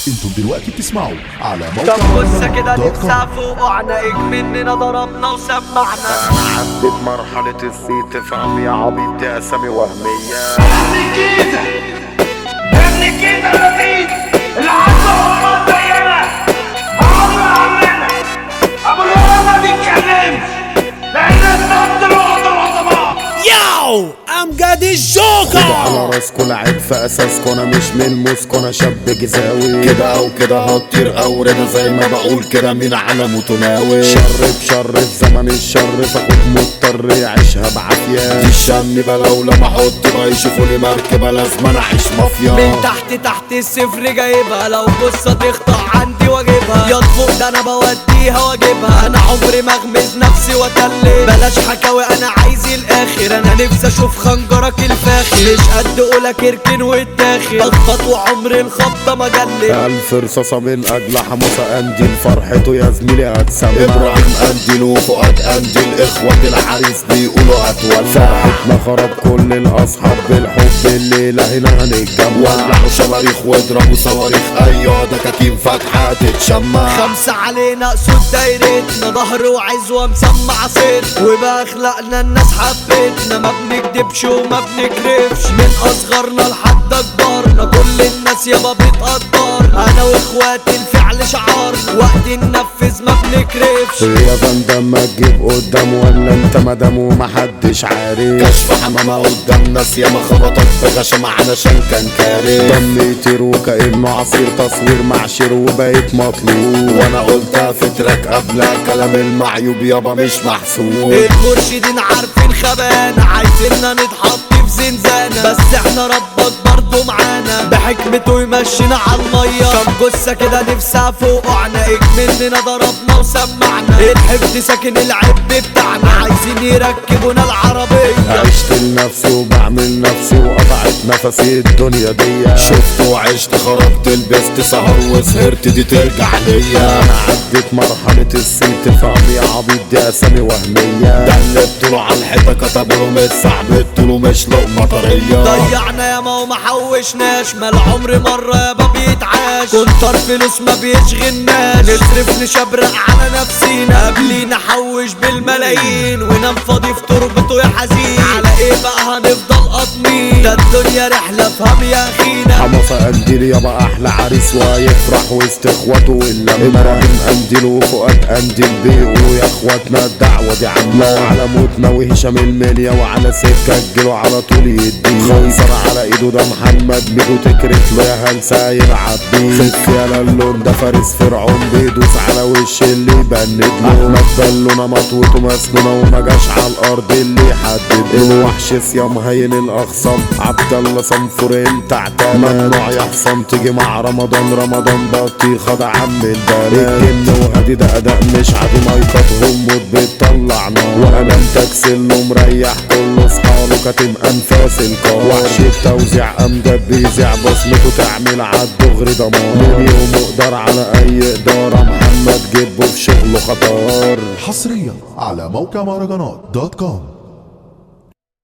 انتم دلوقتي بتسمعوا على طب موقع بص كده دوت كوم. نفسع فوق وعنايك مننا ضربنا وسمعنا انا عديت مرحلة الزيت فهم يا عبيط دي اسامي وهمية ابن الجيزة ابن الجيزة اللذيذ اللي عنده هرمات زينا عمرو عمنا ابو الهرم ما بيتكلمش لان الصد الوطن العظماء ياو امجد الجوكر على راسكو لعب في اساسكو انا مش من الموسكو انا شاب جزاوي كده او كده هطير او رضا زي ما بقول كده مين على متناول شر بشر في زمن الشر فاخد مضطر يعيشها بعافية دي الشن بلو لما احط بقى يشوفوني مركبة لازم انا اعيش مافيا من تحت تحت الصفر جايبها لو بصة تخطأ عندي واجيبها يا فوق ده انا بوديها واجيبها انا عمري ما اغمز نفسي واتلم بلاش حكاوي انا عايز الاخر انا نفسي اشوف خنجرك الفاخر مش قد قولك اركن واتاخر اخبط وعمري الخبطة ما جلت ألف رصاصة من أجل حماسة أنديل فرحته يا زميلي هتسمع إبراهيم أنديل وفؤاد أنديل إخوة العريس بيقولوا هتولع فرحتنا خرب كل الأصحاب بالحب الليلة هنا هنتجمع ولعوا شماريخ واضربوا صواريخ أيوة ده كتيم فاتحة تتشمع خمسة علينا قصود دايرتنا ظهر وعزوة مسمع صيت وبأخلاقنا الناس حبتنا ما بنكدبش وما بنكرفش من أصغرنا لحد أكبرنا كل الناس يابا بتقدر أنا وإخواتي الفعل شعارنا وقت ننفذ ما بنكرفش يا فندم ما تجيب قدام ولا انت مدام ومحدش عارف كشف حمامة قدام ناس ياما خبطت بغشم علشان كان كارف دم يطير وكأنه عصير تصوير معشر وبقيت مطلوب وانا قلتها في تراك قبلها كلام المعيوب يابا مش محسوب المرشدين عارفين خبانا عايزيننا نتحط في زنزانة بس احنا ربك برضو معانا بحكمته يمشينا على المية كم جثة كده نفسها فوق عنايك مننا ضربنا وسمعنا الحفظ ساكن العب بتاعنا عايزين يركبونا العربية عشت لنفسي وبعمل نفسي وقطعت نفسي الدنيا دي شفت وعشت خرجت لبست سهر وسهرت دي ترجع ليا انا عديت مرحلة الصيت فهم يا عبيط دي اسامي وهمية دلبت له على الحيطة كتبوا له مش صعب له مش لقمة طرية ضيعنا يا ما وما حوشناش ما العمر مرة يابا بيتعاش كنتر فلوس ما بيشغلناش نصرف نشبرق على نفسينا قبلي نحوش بالملايين ونام فاضي في تربته يا حزين على ايه بقى هنفضل قاطمين ده الدنيا رحلة فهم يا اخينا حماسة قنديل يابا احلى عريس ويفرح وسط اخواته واللمة ابراهيم قنديل وفؤاد قنديل بيقولوا يا اخواتنا الدعوة دي عاملة وعلى موتنا وهشام المنيا وعلى سكة تجيله على طول يديه خنصر على ايده ده محمد ميدو تكرف له يا هلسة يلعب بيه خف يا اللون ده فارس فرعون بيدوس على وش اللي يبند له احمد بلونا مطوته مسنونة وما جاش على الارض اللي يحدد له الوحش صيام هين الاخصام عبد الله صنفور انت اعتمد ممنوع يا حصان تيجي مع رمضان رمضان بطيخة ده عم البلد الجن وهادي ده اداء مش عادي مايكاتهم موت بتطلع نار وانا متكسل له مريح كل اصحابه كاتم انفاس الكار وحش التوزيع امجد بيذيع بصمته تعمل عالدغري دمار من يوم مقدر على اي اداره محمد جيبه في شغله خطر حصريا على موقع مهرجانات دوت كوم